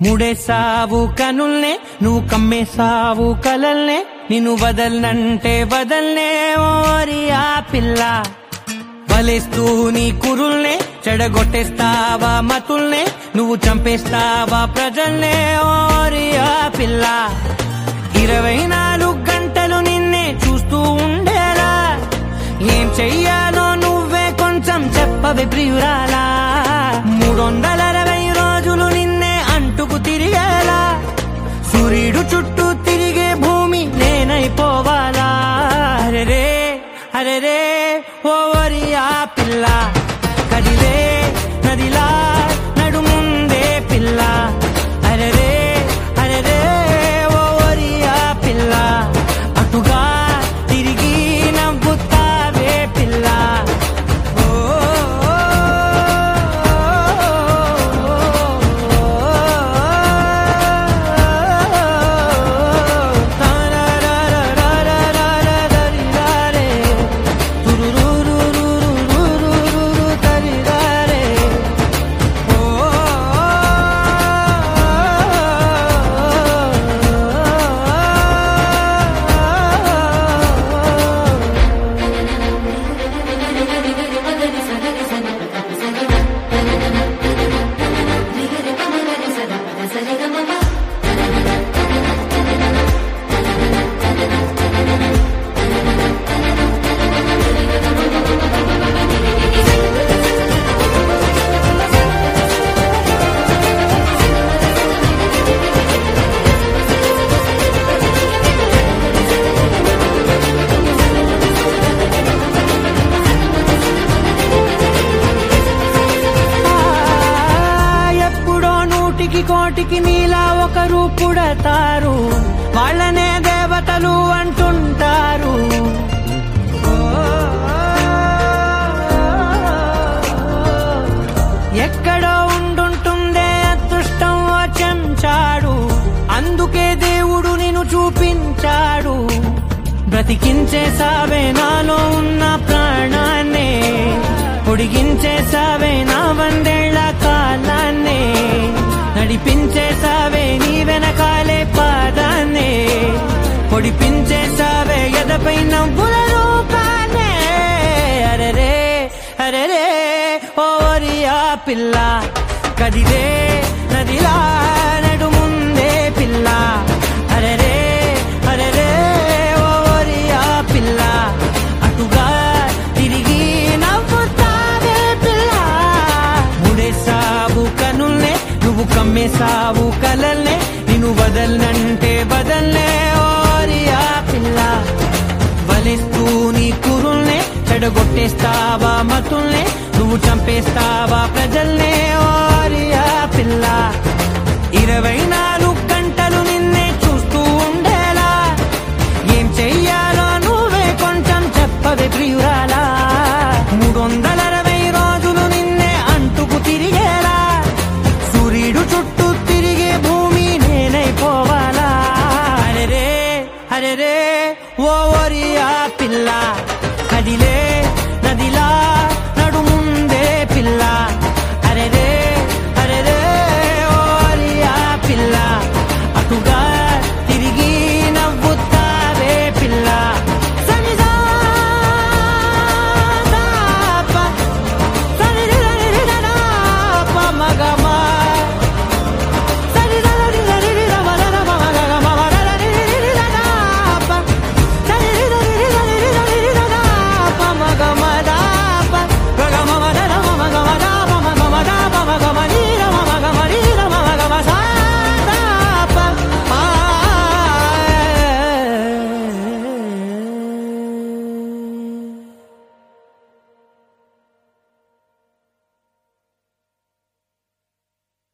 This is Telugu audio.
ముడేసావు కనుల్నే నువ్వు కమ్మేసావు కలల్నే నిన్ను వదల్నంటే వదల్నే ఓరి ఆ పిల్ల వలేస్తూ నీ కురుల్నే చెడగొట్టేస్తావా మతుల్నే నువ్వు చంపేస్తావా ప్రజల్నే ఓరి ఆ పిల్ల ఇరవై నాలుగు గంటలు నిన్నే చూస్తూ ఉండేలా ఏం చెయ్యాలో నువ్వే కొంచెం చెప్పవే ప్రియురాలా మూడొందల అరవై రోజులు నిన్నే అంటుకు తిరిగేలా సూర్యుడు చుట్టూ తిరిగే భూమి నేనైపోవాలా అరెరే అరెరే ఓవరి ఆ పిల్ల కదిలే నదిలా నడుముందే పిల్ల అరెరే అరెరే ఓవరి ఆ పిల్ల అటుగా తిరిగి నవ్వుతావే పిల్ల ఓ ఎప్పుడో నూటికి కోటికి నీలా ఒకరు పుడతారు వాళ్ళనే దేవతలు అంటుంటారు ఓ, ఎక్కడో ఉండుంటుందే అదృష్టం ఓ చెంచాడు అందుకే దేవుడు నిన్ను చూపించాడు బ్రతికించేసావే నాలో ఉన్న ప్రాణాన్నే పొడిగించేసావే నా వందేళ్ల కాలాన్నే నడిపించేసావే నీ వెనకాలే పాదాన్నే పొడిపించేసావే ఎదపై నవ్వుల రూపాన్నే అరెరే అరెరే ఓరి ఆ పిల్ల కదిలే నదిలా నడుముందే పిల్ల అరెరే అరెరే ఓరి ఆ పిల్ల అటుగా తిరిగి నవ్వుతావే పిల్ల ముడేసావు కనుల్నే నువ్వు కమ్మేసావు కలల్నే నిన్ను వదల్నంటే వదల్నే ఓరి ఆ పిల్ల వలిస్తూ నీ కురుల్నే చెడగొట్టేస్తావా మతుల్నే నువ్వు చంపేస్తావా ప్రజల్నే ఓరి ఆ పిల్ల ఇరవై నా